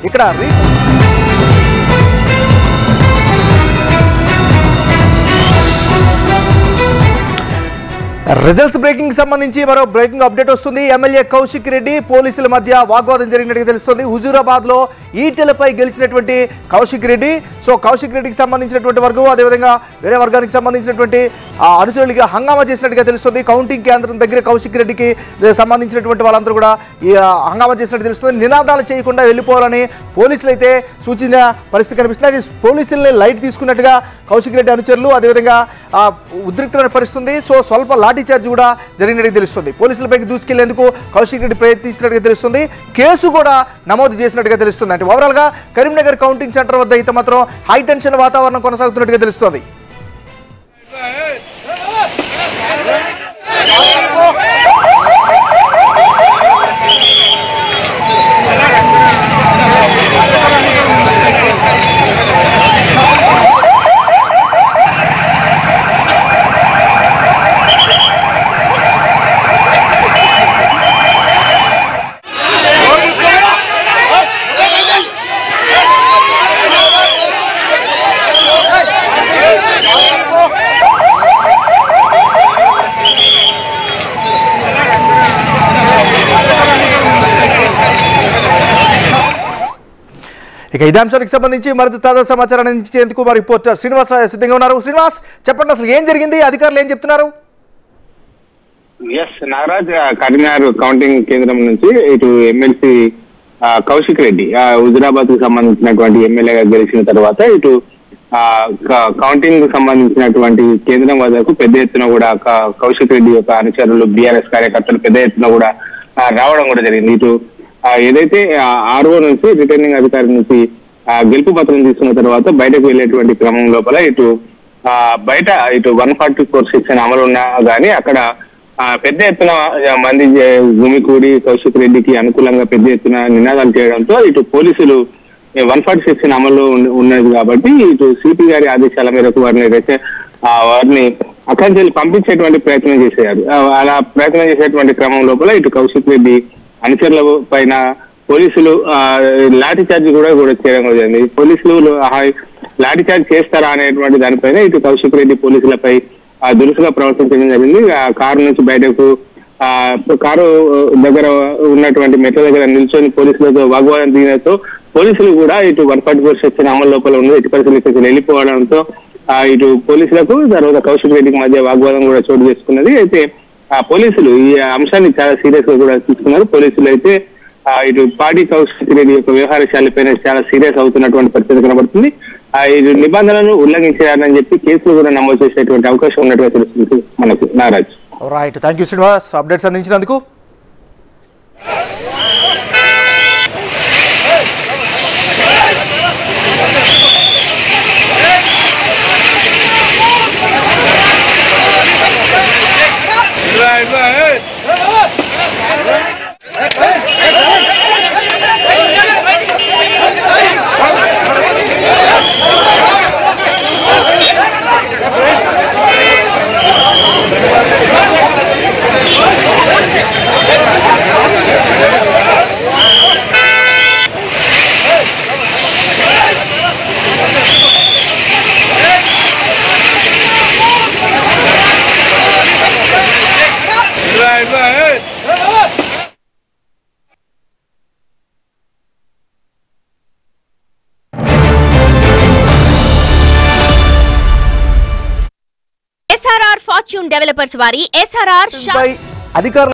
ఇక్కడ రీ- results breaking సంబంధించి మరో బ్రేకింగ్ అప్డేట్ వస్తుంది ఎమ్మెల్యే కౌశిక్ రెడ్డి పోలీసుల మధ్య వాగ్వాదం జరిగినట్టుగా తెలుస్తుంది హుజూరాబాద్ లో ఈటెలపై గెలిచినటువంటి కౌశిక్ రెడ్డి సో కౌశిక్ రెడ్డికి సంబంధించినటువంటి వర్గం అదేవిధంగా వేరే వర్గానికి సంబంధించినటువంటి ఆ, అనుచరులుగా హంగామా చేసినట్టుగా తెలుస్తుంది కౌంటింగ్ కేంద్రం దగ్గర కౌశిక్ రెడ్డికి సంబంధించినటువంటి వాళ్ళందరూ కూడా ఈ ఆ, హంగామా చేసినట్టు తెలుస్తుంది నినాదాలు చేయకుండా వెళ్ళిపోవాలని పోలీసులు అయితే సూచించిన పరిస్థితి కనిపిస్తుంది అది పోలీసుల్ని లైట్ తీసుకున్నట్టుగా కౌశిక్ రెడ్డి అనుచరులు అదేవిధంగా ఆ, ఉద్రిక్తమైన పరిస్థితుంది సో స్వల్ప లాఠీ చార్జ్ కూడా జరిగినట్టుగా తెలుస్తుంది పోలీసులపైకి దూసుకెళ్లేందుకు కౌశిక్ రెడ్డి ప్రయత్నిస్తున్నట్టుగా తెలుస్తుంది కేసు కూడా నమోదు చేసినట్టుగా తెలుస్తుంది అంటే ఓవరాల్ గా కరీంనగర్ కౌంటింగ్ సెంటర్ వద్ద అయితే మాత్రం హై టెన్షన్ వాతావరణం కొనసాగుతున్నట్టుగా తెలుస్తుంది ఇక ఇదే అంశానికి సంబంధించి మరింత తాజా సమాచారాన్ని అందించేందుకు మా రిపోర్టర్ శ్రీనివాస్ సిద్ధంగా ఉన్నారు శ్రీనివాస్ చెప్పండి అసలు ఏం జరిగింది అధికారులు ఏం చెప్తున్నారు ఎస్ నాగరాజ్ ఆ, కరీంనగర్ కౌంటింగ్ కేంద్రం నుంచి ఇటు ఎమ్మెల్సీ ఆ, కౌశిక్ రెడ్డి ఆ, హుజురాబాద్ కు సంబంధించినటువంటి ఎమ్మెల్యేగా గెలిచిన తర్వాత ఇటు ఆ, క- కౌంటింగ్ కు సంబంధించినటువంటి కేంద్రం వద్దకు పెద్ద ఎత్తున కూడా క- కౌశిక్ రెడ్డి యొక్క అనుచరులు బీఆర్ఎస్ కార్యకర్తలు పెద్ద ఎత్తున కూడా ఆ, రావడం కూడా జరిగింది ఇటు ఆ, ఏదైతే ఆర్ఓ నుంచి రిటర్నింగ్ అధికారి నుంచి ఆ, గెలుపు పత్రం తీసుకున్న తర్వాత బయటకు వెళ్ళేటువంటి క్రమం లోపల ఇటు ఆ, బయట ఇటు వన్ ఫార్టీ ఫోర్ సెక్షన్ అమలు ఉన్నా కానీ అక్కడ ఆ, పెద్ద ఎత్తున ఆ, మంది జ- గుమికూడి కౌశిక్ రెడ్డికి అనుకూలంగా పెద్ద ఎత్తున నినాదాలు చేయడంతో ఇటు పోలీసులు వన్ ఫార్టీ సెక్షన్ అమల్లో ఉన్న- ఉన్నది కాబట్టి ఇటు సిపి గారి ఆదేశాల మేరకు వారిని రెచ్చ- ఆ, వారిని అక్కడి నుంచి వెళ్ళి పంపించేటువంటి ప్రయత్నం చేశారు ఆ, అలా ప్రయత్నం చేసేటువంటి క్రమం లోపల ఇటు కౌశిక్ రెడ్డి అనుచరుల పైన పోలీసులు ఆ, లాఠీ చార్జ్ కూడా కూడా చేయడం కూడా జరిగింది పోలీసులు ఆ, లాఠీ చార్జ్ చేస్తారా అనేటువంటి దానిపైన ఇటు కౌశిక్ రెడ్డి పోలీసులపై ఆ, దురుసుగా ప్రవర్తించడం జరిగింది ఆ కారు నుంచి బయటకు ఆ కారు దగ్గర ఉన్నటువంటి మెట్ల దగ్గర నిల్చొని పోలీసులతో వాగ్వాదం దిగడంతో పోలీసులు కూడా ఇటు వన్ ఫార్టీ ఫోర్ సెక్షన్ అమలు లోపల ఉంది ఎట్టి పరిస్థితులు వెళ్ళిపోవడంతో ఆ, ఇటు పోలీసులకు తర్వాత కౌశిక్ రెడ్డికి మధ్య వాగ్వాదం కూడా చోటు చేసుకున్నది అయితే ఆ పోలీసులు ఈ అంశాన్ని చాలా సీరియస్ గా కూడా తీసుకున్నారు పోలీసులు అయితే ఆ, ఇటు పాడి కౌశిక్ రెడ్డి యొక్క వ్యవహార శైలిపైన చాలా సీరియస్ అవుతున్నటువంటి పరిస్థితి కనబడుతుంది ఆ ఇటు నిబంధనలను ఉల్లంఘించారని చెప్పి కేసులు కూడా నమోదు చేసేటువంటి అవకాశం ఉన్నట్టుగా తెలుస్తుంది మనకు నారాజ్ right thank you Srinivas updates అందించినందుకు ఎస్ఆర్ఆర్ ఫార్చ్యూన్ డెవలపర్స్ వారి ఎస్ఆర్ఆర్ పై అధికారులు